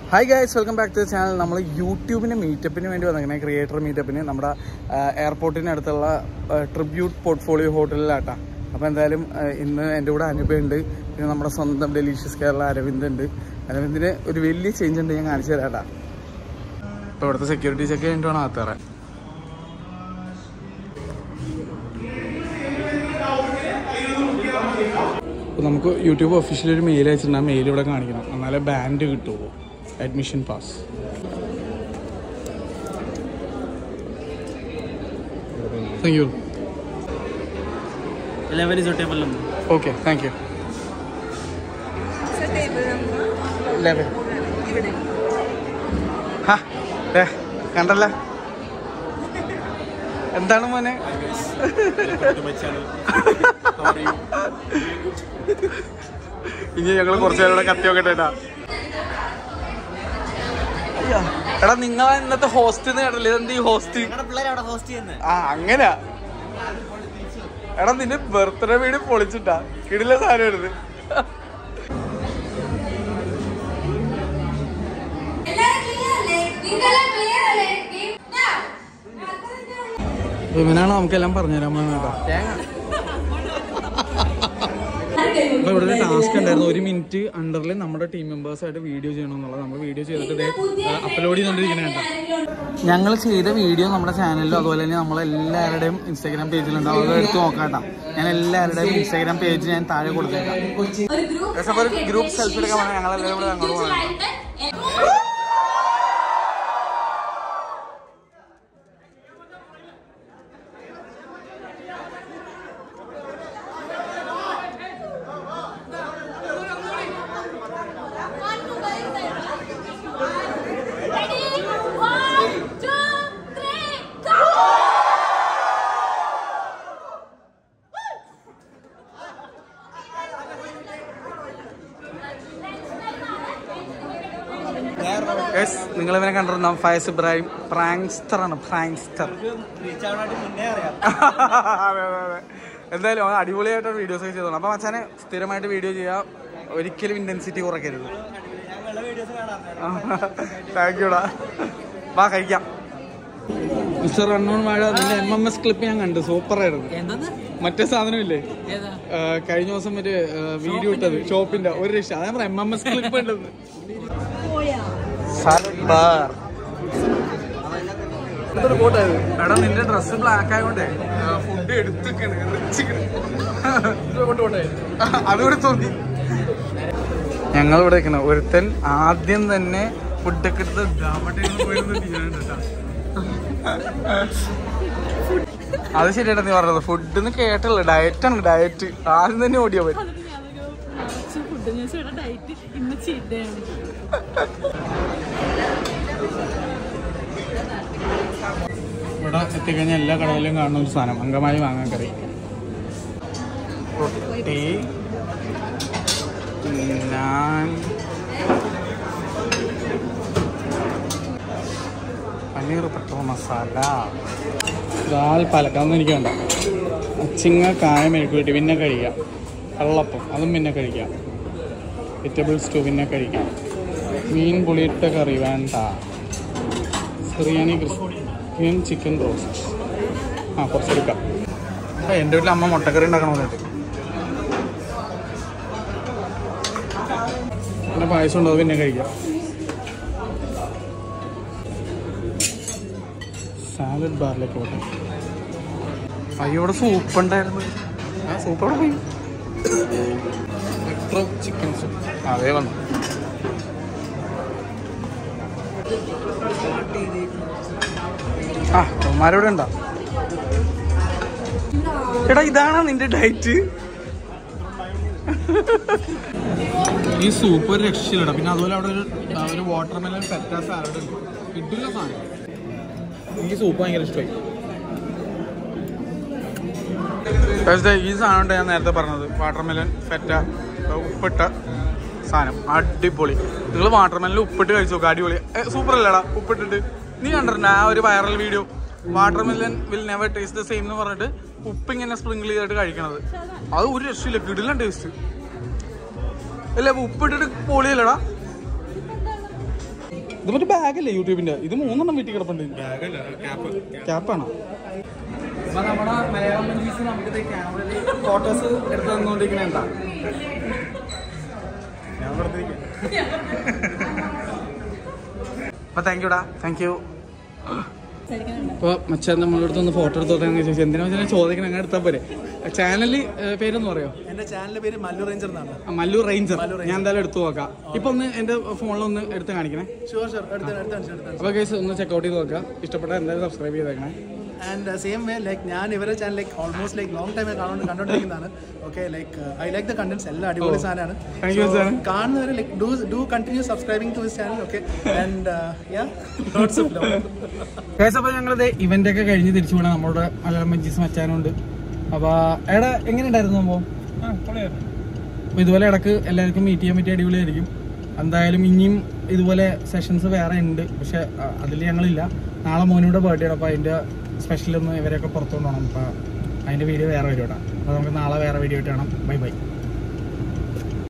Hi guys welcome back to channel നമ്മൾ യൂട്യൂബിന് മീറ്റപ്പിന് വേണ്ടി വന്നിരിക്കുന്നത് ക്രിയേറ്റർ മീറ്റപ്പിന് നമ്മുടെ എയർപോർട്ടിന് അടുത്തുള്ള ട്രിബ്യൂട്ട് പോർട്ട്ഫോളിയോ ഹോട്ടലിലാട്ടാ അപ്പോൾ എന്തായാലും ആ, ഇന്ന് എൻ്റെ കൂടെ അനുഭവമുണ്ട് പിന്നെ നമ്മുടെ സ്വന്തം ഡെലീഷ്യസ് കേരള അരവിന്ദ് ഉണ്ട് അരവിന്ദിന് ഒരു വലിയ ചേഞ്ച് ഉണ്ട് ഞാൻ കാണിച്ചു തരാട്ടാ ഇപ്പോൾ ഇവിടുത്തെ സെക്യൂരിറ്റി ചെക്ക് കഴിഞ്ഞിട്ട് വേണം അകത്തേറാൻ അപ്പോൾ നമുക്ക് യൂട്യൂബ് ഒഫീഷ്യലി ഒരു മെയിൽ അയച്ചിട്ടുണ്ട് ആ മെയിൽ ഇവിടെ കാണിക്കണം എന്നാലേ ബാൻഡ് കിട്ടുള്ളൂ admission pass thank you 11 is your table number. Okay thank you eleven ഹാ ഏ കണ്ടല്ല എന്താണ് മോനെ ഇനി ഞങ്ങൾ കുറച്ചു നേരം ഇവിടെ കത്തി നോക്കട്ടെ ഏട്ടാ. അയ്യോ. എടാ നിങ്ങൾ ഇന്നത്തെ ഹോസ്റ്റ് കേട്ടില്ലേ ഇതെന്ത് ഈ ഹോസ്റ്റ് ഞങ്ങളുടെ പിള്ളേർ അവിടെ ഹോസ്റ്റ് ചെയ്യുന്നത് ആ അങ്ങനെയാ എടാ നിന്റെ ബർത്ത്ഡേ വീട് പൊളിച്ചിട്ടാ കിടില സാധനം എടുത്ത് എല്ലാരും ക്ലിയർ അല്ലേ നിങ്ങളെ ക്ലിയർ അല്ലേ Now. ഇവനാണ് നമുക്കെല്ലാം പറഞ്ഞുതരാൻ പോകുന്നത് അപ്പൊ ഇവിടെ ഒരു ടാസ്ക് ഉണ്ടായിരുന്നു ഒരു മിനിറ്റ് അണ്ടറിൽ നമ്മുടെ ടീം മെമ്പേഴ്സ് ആയിട്ട് വീഡിയോ ചെയ്യണം എന്നുള്ളത് നമ്മൾ വീഡിയോ ചെയ്തിട്ട് അപ്ലോഡ് ചെയ്തോണ്ടിരിക്കുന്നുണ്ട് ഞങ്ങൾ ചെയ്ത വീഡിയോ നമ്മുടെ ചാനലിലും അതുപോലെ തന്നെ നമ്മളെല്ലാവരുടെയും ഇൻസ്റ്റാഗ്രാം പേജിലുണ്ട് അത് എടുത്ത് നോക്കാട്ടാ ഞാൻ എല്ലാവരുടെയും ഇൻസ്റ്റാഗ്രാം പേജ് ഞാൻ താഴെ കൊടുത്തേക്കാം ഒരു ഗ്രൂപ്പ് പക്ഷെ അപ്പൊ ഒരു ഗ്രൂപ്പ് സെൽഫി എടുക്കാൻ പറഞ്ഞാൽ ഞങ്ങൾ എല്ലാവരും കൂടെ അങ്ങോട്ട് പോകണം Ready? One, two, three, go! നിങ്ങൾ ഇവനെ കണ്ടിരുന്ന ഫയസ് ഇബ്രാഹിം പ്രാങ്സ്റ്റർ ആണ് പ്രാങ്സ്റ്റർ റീച്ച് ആവാനായിട്ട് മുന്നേ അറിയാം അതെ അതെ അതെ എന്തായാലും അവൻ അടിപൊളിയായിട്ട് വീഡിയോസ് ഒക്കെ ചെയ്തോളാം അപ്പൊ മച്ചാനെ സ്ഥിരമായിട്ട് വീഡിയോ ചെയ്യാം ഒരിക്കലും ഇന്റൻസിറ്റി കുറയ്ക്കരുത് ഞാൻ വെള്ള വീഡിയോസ് കാണാറുണ്ട് താങ്ക് യുടാ വാ കഴിക്കാം മിസ്റ്റർ റണ്ണോൺ വാഴ നിന്റെ എം എം എസ് ക്ലിപ്പ് ഞാൻ കണ്ടു സൂപ്പർ ആയിരുന്നു എന്തെന്ന് മറ്റേ സാധനമില്ലേ ഏതാ ആ, കഴിഞ്ഞ ദിവസം മറ്റേ വീഡിയോ ഇട്ടത് ഷോപ്പിന്റെ ഒരു രക്ഷ അതാ പറയാം എം എം എസ് ക്ലിപ്പ് ഉണ്ടെന്ന് ബാർ എടാ നിന്റെ ഡ്രസ് ബ്ലാക്ക് ആയതുകൊണ്ടേ ഫുഡ് എടുത്തിക്കണ് അതുകൂടെ തോന്നി ഞങ്ങൾ ഇവിടെ നിൽക്കണം ഒരുത്തൻ ആദ്യം തന്നെ ഫുഡൊക്കെ എടുത്ത് ദാമട്ടയിൽ പോയിരുന്നു തീരുന്നുണ്ട് കേട്ടോ. അത് ശരിയായിട്ട് നീ പറഞ്ഞത് ഫുഡ് കേട്ടല്ല ഡയറ്റാണ് ഡയറ്റ് ആദ്യം തന്നെ ഓടിയാ പറ്റും ഫുഡ് ഞാൻ ഡയറ്റ് ഇന്ന് ചീത്തയാണ് ഇവിടെ എത്തിക്കഴിഞ്ഞാൽ എല്ലാ കടകളിലും കാണുന്ന ഒരു സാധനം അങ്കമാലി വാങ്ങാൻ കറി റൊട്ടി നാൻ പനീർ ബട്ടർ മസാല ദാൽ പാലക്കാന്ന് എനിക്ക് വേണ്ട അച്ചിങ്ങ കായ മെഴുക്കുവരട്ടി പിന്നെ കഴിക്കാം കള്ളപ്പം അതും പിന്നെ കഴിക്കാം വെജിറ്റബിൾ സ്റ്റൂ പിന്നെ കഴിക്കാം മീൻ പുളിയിട്ട കറി വേണ്ട ബിറിയാണി ക്രിസ്ത്യൻ ചിക്കൻ റോസ്റ്റ് ആ കുറച്ചെടുക്കാം ആ, എൻ്റെ വീട്ടിൽ അമ്മ മുട്ടക്കറി ഉണ്ടാക്കണമെന്നുണ്ട് പിന്നെ പായസം ഉണ്ടോ അത് പിന്നെ കഴിക്കാം സാലഡ് ബാറിലേക്ക് പോട്ടെ അയ്യോ ഇവിടെ സൂപ്പ് ഉണ്ടായിരുന്നു ആ സൂപ്പ് അവിടെ പോയി മെട്രോ ചിക്കൻ സൂപ്പ് അതേ വന്നു ആ അവന്മാരിവിടെ ഉണ്ടോ എടാ ഇതാണ് നിന്റെ ഡയറ്റ് ഈ സൂപ്പ് ഒരു രക്ഷയില്ലടാ പിന്നെ അതുപോലെ അവിടെ ഒരു ആ, ഒരു വാട്ടർ മെലൺ പെറ്റ സാലഡ് ഉണ്ട് കിട്ടില്ല സാധനം എനിക്ക് സൂപ്പ് ഭയങ്കര ഇഷ്ടമായി പക്ഷേ ഈ സാധനം ഉണ്ട് ഞാൻ നേരത്തെ പറഞ്ഞത് വാട്ടർ മെലൺ ഫെറ്റ ഉപ്പിട്ട സാധനം അടിപൊളി നിങ്ങൾ വാട്ടർ മെലനിൽ ഉപ്പിട്ട് കഴിച്ചു നോക്കുക അടിപൊളി സൂപ്പർ അല്ലേടാ ഉപ്പിട്ടിട്ട് നീ കണ്ടിട്ടുണ്ട് ആ ഒരു viral video watermelon will never taste the same എന്ന് പറഞ്ഞിട്ട് ഉപ്പ് ഇങ്ങനെ സ്പ്രിങ്കിൾ ചെയ്തിട്ട് കഴിക്കണത് അത് ഒരു രക്ഷയില്ല കിടിലൻ ടേസ്റ്റ് അല്ല ഉപ്പിട്ടിട്ട് പൊളിയല്ലടാ ഇത് മറ്റേ ബാഗല്ലേ യൂട്യൂബിന്റെ ഇത് മൂന്നെണ്ണം വീട്ടിൽ കിടപ്പുണ്ട് ക്യാപ്പാണോ അപ്പൊ നമ്മുടെ മലയാളം മൂവീസ് നമുക്ക് ക്യാമറയിൽ ഫോട്ടോസ് എടുത്ത് തന്നുകൊണ്ടിരിക്കണേണ്ട അപ്പൊ താങ്ക് യുടാ താങ്ക് യു ഇപ്പൊ മച്ചാൻ നമ്മളെ അടുത്ത് ഒന്ന് ഫോട്ടോ എടുത്തോട്ടെന്ന് ചോദിച്ചു എന്തിനാ വെച്ചാൽ ചോദിക്കണം അങ്ങനെ എടുത്താൽ പോരെ ചാനലിൽ പേരൊന്ന് പറയോ എന്റെ ചാനലിന്റെ പേര് മല്ലു റേഞ്ചർ എന്നാണ് ആ, മല്ലൂർ റേഞ്ചർ ഞാൻ എന്തായാലും എടുത്തു നോക്കാം ഇപ്പൊ ഒന്ന് എന്റെ ഫോണിൽ ഒന്ന് എടുത്ത് കാണിക്കണേ ഷുവർ ഷുവർ അടുത്ത അടുത്ത അടുത്ത അപ്പൊ കേസ് ഒന്ന് ചെക്കൗട്ട് ചെയ്ത് നോക്കാം ഇഷ്ടപ്പെട്ട എന്തായാലും സബ്സ്ക്രൈബ് ചെയ്തേക്കണേ ആൻഡ് സെയിം വേ ലൈക്ക് ഞാൻ ഇവരെ channel like almost like long time കാണുകൊണ്ട് കണ്ടോണ്ടിരിക്കുന്നതാണ് okay like I like the contents എല്ലാം അടിപൊളി സാധനമാണ് Thank you, sir. കാണുന്നവരെ like do do continue subscribing to his channel okay and yeah lots of love case അപ്പൊ ഞങ്ങളിത് ഇവന്റ് ഒക്കെ കഴിഞ്ഞ് തിരിച്ചു പോകണം നമ്മുടെ മലയാളം മഞ്ചീസ് മച്ചാനുണ്ട് അപ്പൊ എടാ എങ്ങനെ ഉണ്ടായിരുന്നു സംഭവം അപ്പൊ ഇതുപോലെ ഇടക്ക് എല്ലാവർക്കും മീറ്റ് ചെയ്യാൻ പറ്റിയ അടിപൊളിയായിരിക്കും എന്തായാലും ഇനിയും ഇതുപോലെ സെഷൻസ് വേറെ ഉണ്ട് പക്ഷെ അതിൽ ഞങ്ങളില്ല നാളെ മോനിയുടെ ബർത്ത്ഡേ ആണ് അപ്പൊ അതിന്റെ സ്പെഷ്യൽ ഒന്ന് ഇവരെയൊക്കെ പുറത്തുകൊണ്ടു പോകണം അപ്പൊ അതിന്റെ വീഡിയോ വേറെ വരും കേട്ടോ അപ്പൊ നമുക്ക് നാളെ വേറെ വീഡിയോ ആയിട്ട് കാണാം ബൈ ബൈ